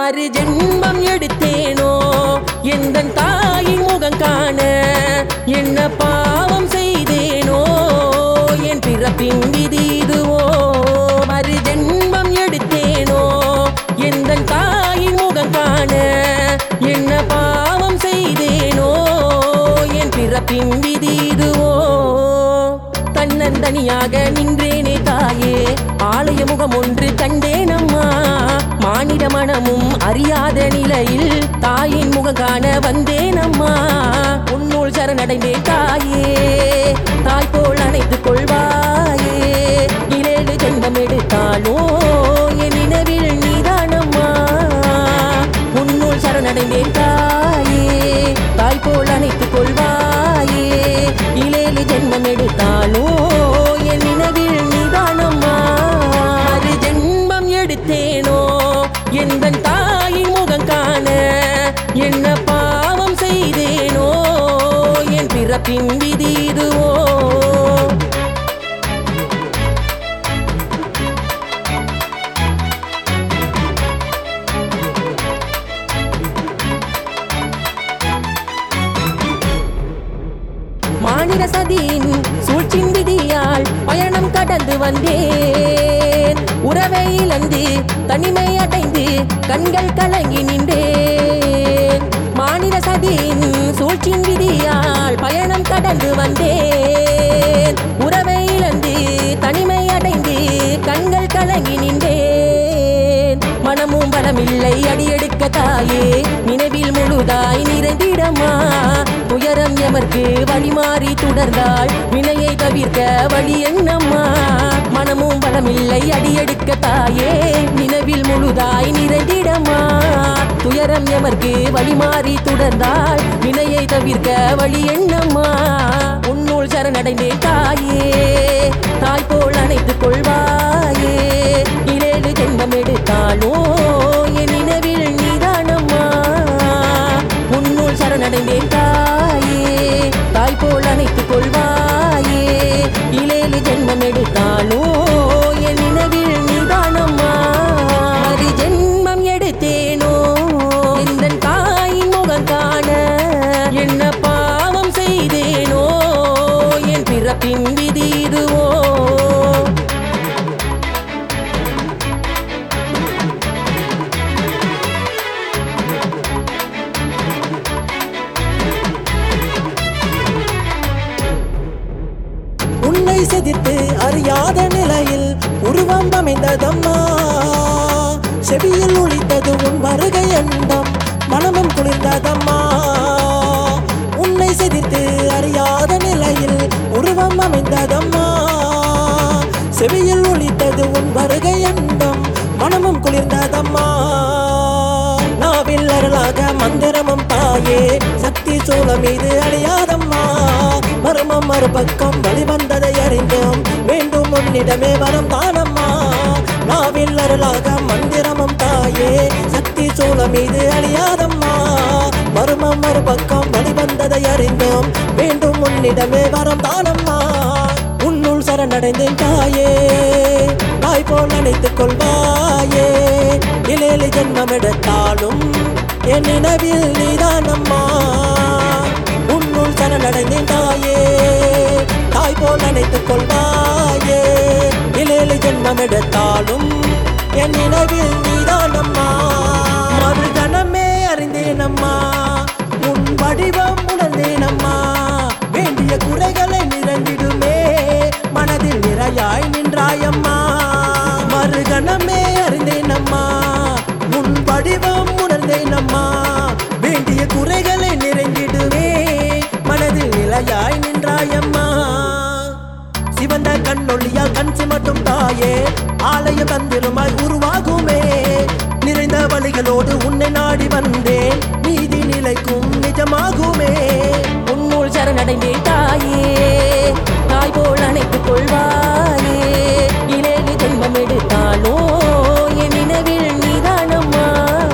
மறு ஜென்மம் எடுத்தேனோ எந்த தாயின் முகம் காண என்ன பாவம் செய்தேனோ என் பிறப்பின் விதி இதுவோ மறு ஜென்மம் எடுத்தேனோ எந்த தாயின் முகம் காண என்ன பாவம் செய்தேனோ என் பிறப்பின் விதி இதுவோ தன்னந்தனியாக நின்றேனே தாயே ஆலய முகம் ஒன்று கண்டேனம்மா மானிட மனமும் அறியாத நிலையில் தாயின் முகம் காண வந்தேனம்மா உன்னுள் சரணடைந்தேன் தாயே தாய் போல் அணைத்துக் கொள்வாயே இலேழு ஜென்மம் எடுத்தாலோ என் நினைவில் நீதானம்மா உன்னுள் சரணடைந்தேன் தாயே தாய் போல் அணைத்துக் கொள்வாயே இலேலு ஜென்மம் எடுத்தாலோ என் நினைவில் நீதானம்மா அது ஜென்மம் எடுத்தேனோ எந்த தாயின் முகம் காண என்ன பாவம் செய்தேனோ என் பிறப்பின் விதி இதுவோ மாநில சதியின் சூழ்ச்சின் விதியால் பயணம் கடந்து வந்தேன் உறவை இழந்து தனிமை அடைந்து கண்கள் கலங்கி நின்றேன் மாநில சதியின் சூழ்ச்சின் விதியால் பயணம் கடந்து வந்தேன் உறவை இழந்து தனிமை அடைந்து கண்கள் கலங்கி நின்றேன் மனமும் பலமில்லை அடியெடுக்க தாயே நினைவில் முழுதாய் நிறைந்திடமா துயரம் எமர்க்கு வழி மாறி தொடர்ந்தாள் வினையை தவிர்க்க வழி என்னம்மா மனமும் பலமில்லை அடியெடுக்க தாயே நினைவில் முழுதாய் நிறைந்திடமா துயரம் எமர்க்கு வழி மாறி தொடர்ந்தாள் வினையை தவிர்க்க வழி என்னம்மா உன்னுள் சரணடைந்தேன் தாயே தாய் போல் அணைத்துக் கொள்வாயே இரேழு ஜென்மம் எடுத்தாலோ என் நினைவில் நீதானம்மா உன்னுள் சரணடைந்தேன் தாயே தாய் போல் அணைத்துக் கொள்வாயே இலேலு ஜென்மம் எடுத்தாலோ என் நினைவில் நீதானம்மா மறு ஜென்மம் எடுத்தேனோ இந்த தாயின் முகம் காண என்ன பாவம் செய்தேனோ என் பிறப்பின் விதி இதுவோ உன்னை செதித்து அறியாத நிலையில் உருவம் அமைந்ததம்மா செவியில் ஒளித்தது உன் வருகை எண்ணம் மனமும் குளிர்ந்ததம்மா உன்னை செதித்து அறியாத நிலையில் உருவம் அமைந்ததம்மா செவியில் ஒளித்தது உன் வருகை எண்ணம் மனமும் குளிர்ந்ததம்மா நாவில் அருளாக மந்திரமும் தாயே சக்தி சூலம் மீது அழியாதம்மா மர்மம் மறுபக்கம் வழிவந்ததை அறிந்தோம் வேண்டும் உன்னிடமே வரம் தானம்மா நாவில் அருளாக மந்திரமும் தாயே சக்தி சூலம் மீது அழியாதம்மா மர்மம் மறுபக்கம் வழிவந்ததை அறிந்தோம் வேண்டும் உன்னிடமே வரம் தானம்மா உன்னுள் சரணடைந்தேன் தாயே தாய் போல் நினைத்துக் கொள்வாயே இலேலி ஜென்மம் எடுத்தாலும் என் நினைவில் நீதானம்மா உன்னுள் சரணடைந்தேன் தாயே தாய் போல் நினைத்துக் கொள்வாயே இலேலி ஜென்மம் எடுத்தாலும் என் நினைவில் நீதானம்மா மறுகணமே அறிந்தேனம்மா உன் வடிவம் உணர்ந்தேனம்மா வேண்டிய குறைகளை நிரம்பிடுமே மனதில் நிறையாய் நின்றாயம்மா மறுகணமே அறிந்தேனம்மா உன் வடிவம் உணர்ந்தேனம்மா வேண்டிய குறைகளை நிறைந்திடுமே மனதில் நிலையாய் நின்றாயம்மா சிவந்த கண்ணொளியால் கண் சிமட்டும் தாயே ஆலயம் தந்திருமாய் உருவாகுமே நிறைந்த வழிகளோடு உன்னை நாடி வந்தேன் நீதி நிலைக்கும் நிஜமாகுமே உன்னுள் சரணடைந்தேன் தாயே தாய் போல் அணைத்துக் கொள்வாயே இலேலு ஜென்மம் எடுத்தாலோ என் நினைவில் நீதானம்மா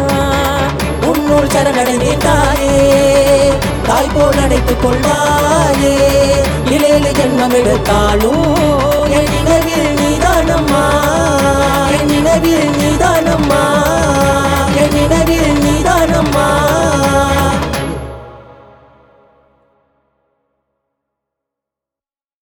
உன்னுள் சரணடைந்தேன் தாயே தாய் போல் அடைத்துக் கொள்வாயே இலேலு ஜென்மம் எடுத்தாலும் என் நினைவில் நீதானம்மா என் நினைவில் நீதான்